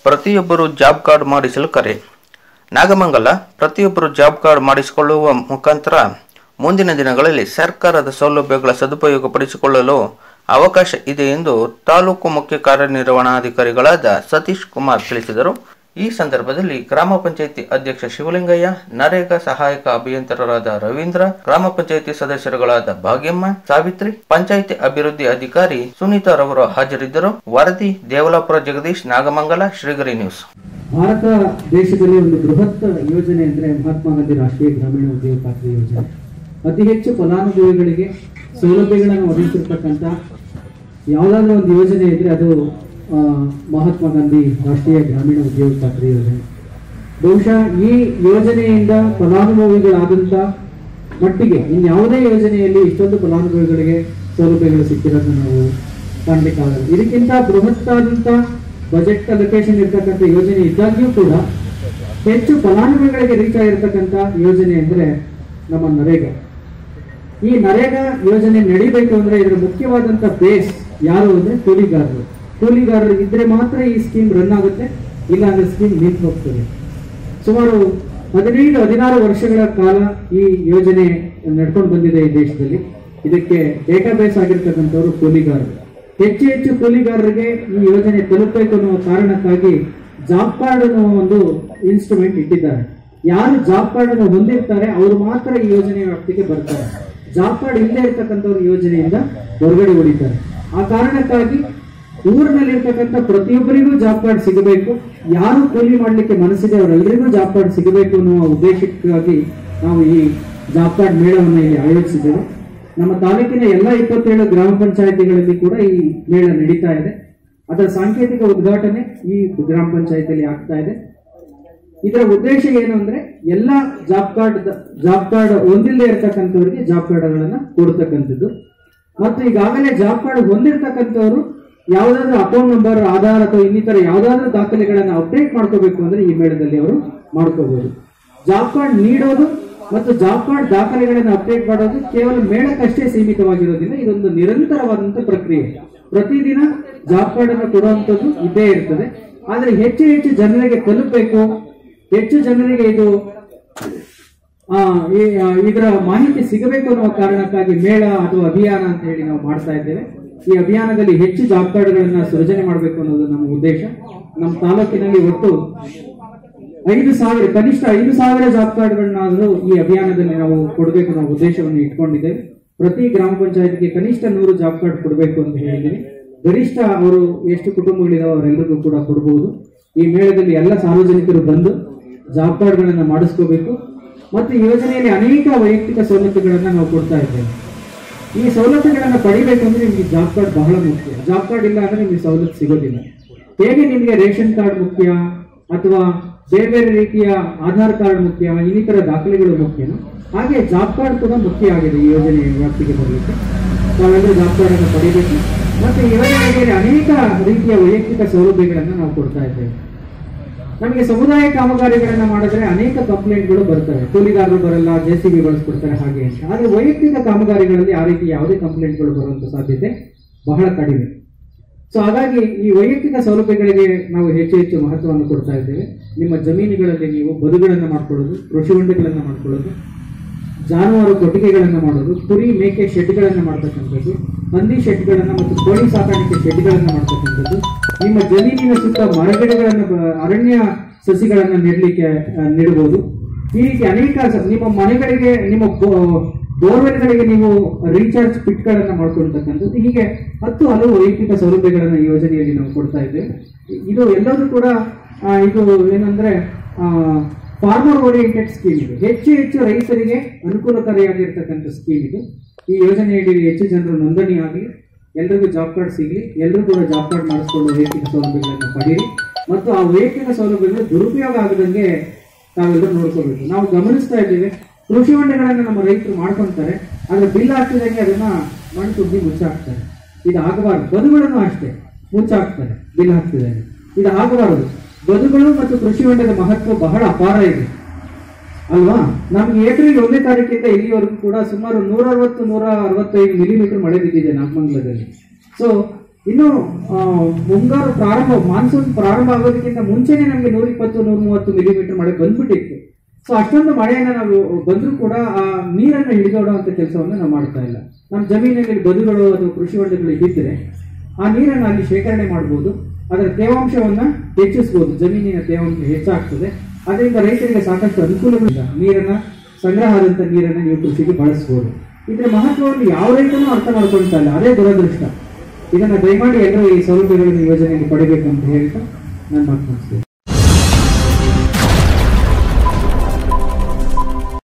ಪ್ರತಿಯೊಬ್ಬರು job card ಮಾಡಿಸಲು ಕರೆ ನಾಗಮಂಗಲ ಪ್ರತಿಯೊಬ್ಬರು ಜಾಬ್ ಕಾರ್ಡ್ ಮಾಡಿಸಿಕೊಳ್ಳುವ ಮುಖಾಂತರ ಮುಂದಿನ ದಿನಗಳಲ್ಲಿ ಸರ್ಕಾರದ ಸೌಲಭ್ಯಗಳ ಸದುಪಯೋಗಪಡಿಸಿಕೊಳ್ಳಲು ಅವಕಾಶ ಇದೆ ಎಂದು ತಾಲೂಕು ಮುಖ್ಯ ಕಾರ್ಯನಿರ್ವಹಣಾಧಿಕಾರಿಗಳಾದ ಸತೀಶ್ ಕುಮಾರ್ ತಿಳಿಸಿದರು ಈ ಸಂದರ್ಭದಲ್ಲಿ ಗ್ರಾಮ ಪಂಚಾಯಿತಿ ಅಧ್ಯಕ್ಷ ಶಿವಲಿಂಗಯ್ಯ ನರೇಗಾ ಸಹಾಯಕ ಅಭಿಯಂತರರಾದ ರವೀಂದ್ರ ಗ್ರಾಮ ಪಂಚಾಯಿತಿ ಸದಸ್ಯರುಗಳಾದ ಭಾಗ್ಯಮ್ಮ ಸಾವಿತ್ರಿ ಪಂಚಾಯಿತಿ ಅಭಿವೃದ್ಧಿ ಅಧಿಕಾರಿ ಸುನೀತಾ ರವರು ಹಾಜರಿದ್ದರು ವರದಿ ದೇವಲಾಪುರ ಜಗದೀಶ್ ನಾಗಮಂಗಲ ಶ್ರೀಗರಿ ನ್ಯೂಸ್ ಭಾರತ ದೇಶದಲ್ಲಿ ಒಂದು ಬೃಹತ್ ಯೋಜನೆ ಅಂದ್ರೆ ಮಹಾತ್ಮ ಗಾಂಧಿ ರಾಷ್ಟ್ರೀಯ ಗ್ರಾಮೀಣ ಉದ್ಯೋಗ ಖಾತ್ರಿ ಯೋಜನೆ ಅತಿ ಹೆಚ್ಚು ಫಲಾನುಭವಿಗಳಿಗೆ ಸೌಲಭ್ಯಗಳನ್ನು ಒದಗಿಸಿರ್ತಕ್ಕಂಥ ಯಾವುದಾದ್ರೂ ಒಂದು ಯೋಜನೆ ಇದ್ರೆ ಅದು ಆ, ಮಹಾತ್ಮ ಗಾಂಧಿ ರಾಷ್ಟ್ರೀಯ ಗ್ರಾಮೀಣ ಉದ್ಯೋಗ ಖಾತ್ರಿ ಯೋಜನೆ ಬಹುಶಃ ಈ ಯೋಜನೆಯಿಂದ ಫಲಾನುಭವಿಗಳಾದಂಥ ಮಟ್ಟಿಗೆ ಇನ್ಯಾವುದೇ ಯೋಜನೆಯಲ್ಲಿ ಇಷ್ಟೊಂದು ಫಲಾನುಭವಿಗಳಿಗೆ ಸೌಲಭ್ಯಗಳು ಸಿಕ್ಕಿರೋದನ್ನ ನಾವು ಕಾಣಲಿಕ್ಕಾಗಲ್ಲ ಇದಕ್ಕಿಂತ ಬೃಹತ್ತಾದಂಥ ಬಜೆಟ್ ಅಲೊಕೇಶನ್ ಇರ್ತಕ್ಕಂಥ ಯೋಜನೆ ಇದ್ದಾಗ್ಯೂ ಕೂಡ ಹೆಚ್ಚು ಫಲಾನುಭವಿಗಳಿಗೆ ರೀಚ್ ಆಗಿರ್ತಕ್ಕಂಥ ಯೋಜನೆ ಅಂದ್ರೆ ನಮ್ಮ ನರೇಗಾ ಈ ನರೇಗಾ ಯೋಜನೆ ನಡಿಬೇಕು ಅಂದ್ರೆ ಇದರ ಮುಖ್ಯವಾದಂತ ಬೇಸ್ ಯಾರು ಅಂದ್ರೆ ಕೂಲಿಗಾರರು ಕೂಲಿಗಾರರು ಇದ್ರೆ ಮಾತ್ರ ಈ ಸ್ಕೀಮ್ ರನ್ ಆಗುತ್ತೆ ಇಲ್ಲ ಅಂದ್ರೆ ಸ್ಕೀಮ್ ನಿಂತು ಹೋಗ್ತದೆ ಸುಮಾರು ಹದಿನೈದು ಹದಿನಾರು ವರ್ಷಗಳ ಕಾಲ ಈ ಯೋಜನೆ ನಡ್ಕೊಂಡು ಬಂದಿದೆ ಈ ದೇಶದಲ್ಲಿ ಇದಕ್ಕೆ ಡೇಟಾಬೇಸ್ ಆಗಿರ್ತಕ್ಕಂಥವ್ರು ಕೂಲಿಗಾರರು ಹೆಚ್ಚು ಹೆಚ್ಚು ಕೂಲಿಗಾರರಿಗೆ ಈ ಯೋಜನೆ ತಲುಪಬೇಕು ಅನ್ನುವ ಕಾರಣಕ್ಕಾಗಿ ಜಾಬ್ ಕಾರ್ಡ್ ಅನ್ನುವ ಒಂದು ಇನ್ಸ್ಟ್ರೂಮೆಂಟ್ ಇಟ್ಟಿದ್ದಾರೆ ಯಾರು ಜಾಬ್ ಕಾರ್ಡ್ ಅನ್ನು ಹೊಂದಿರ್ತಾರೆ ಅವರು ಮಾತ್ರ ಈ ಯೋಜನೆಯ ವ್ಯಾಪ್ತಿಗೆ ಬರ್ತಾರೆ ಜಾಬ್ ಕಾರ್ಡ್ ಇಲ್ಲದೆ ಇರ್ತಕ್ಕಂಥವ್ರು ಯೋಜನೆಯಿಂದ ಹೊರಗಡೆ ಉಳಿತಾರೆ ಆ ಕಾರಣಕ್ಕಾಗಿ ಊರಿನಲ್ಲಿರ್ತಕ್ಕಂಥ ಪ್ರತಿಯೊಬ್ಬರಿಗೂ ಜಾಬ್ ಕಾರ್ಡ್ ಸಿಗಬೇಕು ಯಾರು ಕೂಲಿ ಮಾಡಲಿಕ್ಕೆ ಮನಸ್ಸಿದೆ ಅವರೆಲ್ಲರಿಗೂ ಜಾಬ್ ಕಾರ್ಡ್ ಸಿಗಬೇಕು ಅನ್ನುವ ಉದ್ದೇಶಕ್ಕಾಗಿ ನಾವು ಈ ಜಾಬ್ ಕಾರ್ಡ್ ಮೇಳವನ್ನು ಇಲ್ಲಿ ಆಯೋಜಿಸಿದ್ದೇವೆ ನಮ್ಮ ತಾಲೂಕಿನ ಎಲ್ಲ ಇಪ್ಪತ್ತೇಳು ಗ್ರಾಮ ಪಂಚಾಯತಿಗಳಲ್ಲಿ ಕೂಡ ಈ ಮೇಳ ನಡೀತಾ ಇದೆ ಅದರ ಸಾಂಕೇತಿಕ ಉದ್ಘಾಟನೆ ಈ ಗ್ರಾಮ ಪಂಚಾಯತಿಯಲ್ಲಿ ಆಗ್ತಾ ಇದೆ ಇದರ ಉದ್ದೇಶ ಏನು ಅಂದ್ರೆ ಎಲ್ಲ ಜಾಬ್ ಕಾರ್ಡ್ ಜಾಬ್ ಕಾರ್ಡ್ ಹೊಂದಿಲ್ಲದೆ ಇರತಕ್ಕಂಥವರಿಗೆ ಜಾಬ್ ಕಾರ್ಡ್ಗಳನ್ನ ಕೊಡ್ತಕ್ಕಂಥದ್ದು ಮತ್ತು ಈಗಾಗಲೇ ಜಾಬ್ ಕಾರ್ಡ್ ಹೊಂದಿರತಕ್ಕಂಥವ್ರು ಯಾವುದಾದ್ರೂ ಅಕೌಂಟ್ ನಂಬರ್ ಆಧಾರ್ ಅಥವಾ ಇನ್ನಿತರ ಯಾವುದಾದ್ರೂ ದಾಖಲೆಗಳನ್ನ ಅಪ್ಡೇಟ್ ಮಾಡ್ಕೋಬೇಕು ಅಂದ್ರೆ ಈ ಮೇಳದಲ್ಲಿ ಅವರು ಮಾಡ್ಕೋಬಹುದು ಜಾಬ್ ಕಾರ್ಡ್ ನೀಡೋದು ಮತ್ತು ಜಾಬ್ ಕಾರ್ಡ್ ದಾಖಲೆಗಳನ್ನು ಅಪ್ಡೇಟ್ ಮಾಡೋದು ಕೇವಲ ಮೇಳಕ್ಕಷ್ಟೇ ಸೀಮಿತವಾಗಿರೋದಿಲ್ಲ ಇದೊಂದು ನಿರಂತರವಾದಂತಹ ಪ್ರಕ್ರಿಯೆ ಪ್ರತಿದಿನ ಜಾಬ್ ಕಾರ್ಡ್ ಅನ್ನು ಕೊಡುವಂಥದ್ದು ಇದ್ದೇ ಇರ್ತದೆ ಆದ್ರೆ ಹೆಚ್ಚು ಹೆಚ್ಚು ಜನರಿಗೆ ತಲುಪಬೇಕು ಹೆಚ್ಚು ಜನರಿಗೆ ಇದು ಆ, ಈ- ಆ, ಇದರ ಮಾಹಿತಿ ಸಿಗಬೇಕು ಅನ್ನುವ ಕಾರಣಕ್ಕಾಗಿ ಮೇಳ ಅಥವಾ ಅಭಿಯಾನ ಅಂತ ಹೇಳಿ ನಾವು ಮಾಡ್ತಾ ಇದ್ದೇವೆ ಈ ಅಭಿಯಾನದಲ್ಲಿ ಹೆಚ್ಚು ಜಾಬ್ ಕಾರ್ಡ್ಗಳನ್ನ ಸೃಜನೆ ಮಾಡಬೇಕು ಅನ್ನೋದು ನಮ್ಮ ಉದ್ದೇಶ ನಮ್ಮ ತಾಲೂಕಿನಲ್ಲಿ ಒಟ್ಟು ಐದು ಸಾವಿರ ಕನಿಷ್ಠ ಐದು ಸಾವಿರ ಜಾಬ್ ಕಾರ್ಡ್ಗಳನ್ನಾದರೂ ಈ ಅಭಿಯಾನದಲ್ಲಿ ನಾವು ಕೊಡಬೇಕು ಅನ್ನೋ ಉದ್ದೇಶವನ್ನು ಇಟ್ಕೊಂಡಿದ್ದೇವೆ ಪ್ರತಿ ಗ್ರಾಮ ಪಂಚಾಯತ್ಗೆ ಕನಿಷ್ಠ ನೂರು ಜಾಬ್ ಕಾರ್ಡ್ ಕೊಡಬೇಕು ಅಂತ ಹೇಳಿದ್ದೀವಿ ಗರಿಷ್ಠ ಅವರು ಎಷ್ಟು ಕುಟುಂಬಗಳಿದಾವೆ ಅವರೆಲ್ಲರಿಗೂ ಕೂಡ ಕೊಡಬಹುದು ಈ ಮೇಳದಲ್ಲಿ ಎಲ್ಲ ಸಾರ್ವಜನಿಕರು ಬಂದು ಜಾಬ್ ಕಾರ್ಡ್ಗಳನ್ನ ಮಾಡಿಸ್ಕೋಬೇಕು ಮತ್ತು ಈ ಯೋಜನೆಯಲ್ಲಿ ಅನೇಕ ವೈಯಕ್ತಿಕ ಸವಲತ್ತುಗಳನ್ನ ನಾವು ಕೊಡ್ತಾ ಇದ್ದೇವೆ ಈ ಸವಲತ್ತುಗಳನ್ನ ಪಡಿಬೇಕು ಅಂದ್ರೆ ನಿಮಗೆ ಜಾಬ್ ಕಾರ್ಡ್ ಬಹಳ ಮುಖ್ಯ ಜಾಬ್ ಕಾರ್ಡ್ ಇಲ್ಲ ಅಂದ್ರೆ ನಿಮಗೆ ಸವಲತ್ತು ಸಿಗೋದಿಲ್ಲ ಹೇಗೆ ನಿಮಗೆ ರೇಷನ್ ಕಾರ್ಡ್ ಮುಖ್ಯ ಅಥವಾ ಬೇರೆ ಬೇರೆ ರೀತಿಯ ಆಧಾರ್ ಕಾರ್ಡ್ ಮುಖ್ಯ ಇನ್ನಿತರ ದಾಖಲೆಗಳು ಮುಖ್ಯನೋ ಹಾಗೆ ಜಾಬ್ ಕಾರ್ಡ್ ಕೂಡ ಮುಖ್ಯ ಆಗಿದೆ ಈ ಯೋಜನೆಯ ವ್ಯಾಪ್ತಿಗೆ ಬರಲಿಕ್ಕೆ ತಾವೆಲ್ಲರೂ ಜಾಬ್ ಕಾರ್ಡ್ ಅನ್ನು ಪಡಿಬೇಕು ಮತ್ತೆ ಈ ಯೋಜನೆಯಲ್ಲಿ ಅನೇಕ ರೀತಿಯ ವೈಯಕ್ತಿಕ ಸೌಲಭ್ಯಗಳನ್ನು ನಾವು ಕೊಡ್ತಾ ಇದ್ದೇವೆ ನಮಗೆ ಸಮುದಾಯ ಕಾಮಗಾರಿಗಳನ್ನ ಮಾಡಿದ್ರೆ ಅನೇಕ ಕಂಪ್ಲೇಂಟ್ಗಳು ಬರ್ತವೆ ಕೂಲಿಗಾರರು ಬರಲ್ಲ ಜೆ ಸಿ ಬಿ ಬಳಸ್ಕೊಡ್ತಾರೆ ಹಾಗೆ ಅಂತ ಆದ್ರೆ ವೈಯಕ್ತಿಕ ಕಾಮಗಾರಿಗಳಲ್ಲಿ ಆ ರೀತಿ ಯಾವುದೇ ಕಂಪ್ಲೇಂಟ್ಗಳು ಬರುವಂತ ಸಾಧ್ಯತೆ ಬಹಳ ಕಡಿಮೆ ಸೊ ಹಾಗಾಗಿ ಈ ವೈಯಕ್ತಿಕ ಸೌಲಭ್ಯಗಳಿಗೆ ನಾವು ಹೆಚ್ಚು ಹೆಚ್ಚು ಮಹತ್ವವನ್ನು ಕೊಡ್ತಾ ಇದ್ದೇವೆ ನಿಮ್ಮ ಜಮೀನುಗಳಲ್ಲಿ ನೀವು ಬದುಗಳನ್ನು ಮಾಡ್ಕೊಳ್ಳೋದು ಕೃಷಿ ಹೊಂಡಗಳನ್ನು ಮಾಡ್ಕೊಳ್ಳೋದು ಜಾನುವಾರು ಕೊಟ್ಟಿಗೆಗಳನ್ನು ಮಾಡೋದು ಕುರಿ ಮೇಕೆ ಶೆಡ್ಗಳನ್ನು ಮಾಡ್ತಕ್ಕಂಥದ್ದು ಹಂದಿ ಶೆಡ್ಗಳನ್ನು ಮತ್ತು ಕೋಳಿ ಸಾಕಾಣಿಕೆ ಶೆಡ್ಗಳನ್ನು ಮಾಡ್ತಕ್ಕಂಥದ್ದು ನಿಮ್ಮ ಜಮೀನಿನ ಸುತ್ತ ಮರಗಿಡಗಳನ್ನು ಬ- ಅರಣ್ಯ ಸಸಿಗಳನ್ನು ನೆಡಲಿಕ್ಕೆ ನೆಡಬಹುದು ಈ ರೀತಿ ಅನೇಕ ಸ- ನಿಮ್ಮ ಮನೆಗಳಿಗೆ ನಿಮ್ಮ ಬೋ- ಬೋರ್ವೆಲ್ಗಳಿಗೆ ನೀವು ರೀಚಾರ್ಜ್ ಕಿಟ್ಗಳನ್ನು ಮಾಡ್ಕೊಳ್ತಕ್ಕಂಥದ್ದು ಹೀಗೆ ಹತ್ತು ಹಲವು ವೈಯಕ್ತಿಕ ಸೌಲಭ್ಯಗಳನ್ನು ಈ ಯೋಜನೆಯಲ್ಲಿ ನಾವು ಕೊಡ್ತಾ ಇದ್ದೇವೆ ಇದು ಎಲ್ಲರೂ ಕೂಡ ಆ, ಇದು ಏನಂದ್ರೆ ಫಾರ್ಮರ್ ಓರಿಯೆಂಟೆಡ್ ಸ್ಕೀಮ್ ಇದು ಹೆಚ್ಚು ಹೆಚ್ಚು ರೈತರಿಗೆ ಅನುಕೂಲಕಾರಿಯಾಗಿರ್ತಕ್ಕಂಥ ಸ್ಕೀಮ್ ಇದು ಈ ಯೋಜನೆಯಲ್ಲಿ ಹೆಚ್ಚು ಜನರು ನೋಂದಣಿ ಆಗಲಿ ಎಲ್ರಿಗೂ ಜಾಬ್ ಕಾರ್ಡ್ ಸಿಗಲಿ ಎಲ್ಲರೂ ಕೂಡ ಜಾಬ್ ಕಾರ್ಡ್ ಮಾಡಿಸ್ಕೊಂಡು ವೈಯಕ್ತಿಕ ಸೌಲಭ್ಯಗಳನ್ನು ಪಡೀರಿ ಮತ್ತು ಆ ವೈಯಕ್ತಿಕ ಸೌಲಭ್ಯಗಳು ದುರುಪಯೋಗ ಆಗದಂಗೆ ತಾವೆಲ್ಲರೂ ನೋಡ್ಕೋಬೇಕು ನಾವು ಗಮನಿಸ್ತಾ ಇದ್ದೇವೆ ಕೃಷಿ ಹೊಂಡಗಳನ್ನು ನಮ್ಮ ರೈತರು ಮಾಡ್ಕೊಂತಾರೆ ಆದ್ರೆ ಬಿಲ್ ಹಾಕಿದಂಗೆ ಅದನ್ನ ಮಣ್ಣು ತುಂಬಿ ಮುಚ್ಚಾಕ್ತಾರೆ ಇದು ಆಗಬಾರ್ದು ಬದುಗಳನ್ನು ಅಷ್ಟೇ ಮುಚ್ಚಾಕ್ತಾರೆ ಬಿಲ್ ಹಾಕ್ತಿದ್ದಾರೆ ಇದು ಆಗಬಾರದು ಬದುಗಳು ಮತ್ತು ಕೃಷಿ ಹೊಂಡದ ಮಹತ್ವ ಬಹಳ ಅಪಾರ ಇದೆ ಅಲ್ವಾ ನಮ್ಗೆ ಏಪ್ರಿಲ್ ಒಂದನೇ ತಾರೀಕಿಂದ ಇಲ್ಲಿವರೆಗೂ ಕೂಡ ಸುಮಾರು ನೂರ ಅರವತ್ತು ನೂರ ಅರವತ್ತೈದು ಮಿಲಿಮೀಟರ್ ಮಳೆ ಬಿದ್ದಿದೆ ನಾಗಮಂಗಲದಲ್ಲಿ ಸೊ ಇನ್ನು ಆ, ಮುಂಗಾರು ಪ್ರಾರಂಭ ಮಾನ್ಸೂನ್ ಪ್ರಾರಂಭ ಆಗೋದಕ್ಕಿಂತ ಮುಂಚೆನೆ ನಮಗೆ ನೂರ ಇಪ್ಪತ್ತು ನೂರ ಮೂವತ್ತು ಮಿಲಿಮೀಟರ್ ಮಳೆ ಬಂದ್ಬಿಟ್ಟಿತ್ತು ಸೊ ಅಷ್ಟೊಂದು ಮಳೆಯನ್ನ ನಾವು ಬಂದರೂ ಕೂಡ ಆ ನೀರನ್ನ ಹಿಡಿದೋಡುವಂತ ಕೆಲಸವನ್ನು ನಾವು ಮಾಡ್ತಾ ಇಲ್ಲ ನಮ್ಮ ಜಮೀನಲ್ಲಿ ಬದುಗಳು ಅಥವಾ ಕೃಷಿ ಹೊಂಡಗಳು ಇದ್ದಿದ್ರೆ ಆ ನೀರನ್ನು ಅಲ್ಲಿ ಶೇಖರಣೆ ಮಾಡಬಹುದು ಅದರ ತೇವಾಂಶವನ್ನ ಹೆಚ್ಚಿಸಬಹುದು ಜಮೀನಿನ ತೇವಾಂಶ ಹೆಚ್ಚಾಗ್ತದೆ ಅದರಿಂದ ರೈತರಿಗೆ ಸಾಕಷ್ಟು ಅನುಕೂಲಗಳಿಲ್ಲ ನೀರನ್ನ ಸಂಗ್ರಹ ಆದಂತ ನೀರನ್ನ ನೀವು ಕೃಷಿಗೆ ಬಳಸಬಹುದು ಇದರ ಮಹತ್ವವನ್ನು ಯಾವ ರೈತನೂ ಅರ್ಥ ಮಾಡ್ಕೊಳ್ತಾ ಇಲ್ಲ ಅದೇ ದುರದೃಷ್ಟ ಇದನ್ನ ದಯಮಾಡಿ ಎಲ್ಲರೂ ಈ ಸೌಲಭ್ಯಗಳನ್ನು ಯೋಜನೆಯಲ್ಲಿ ಪಡಿಬೇಕು ಅಂತ ಹೇಳ್ತಾ ನನ್ನ ಮಾತು ಮುಗಿಸ್ತೇನೆ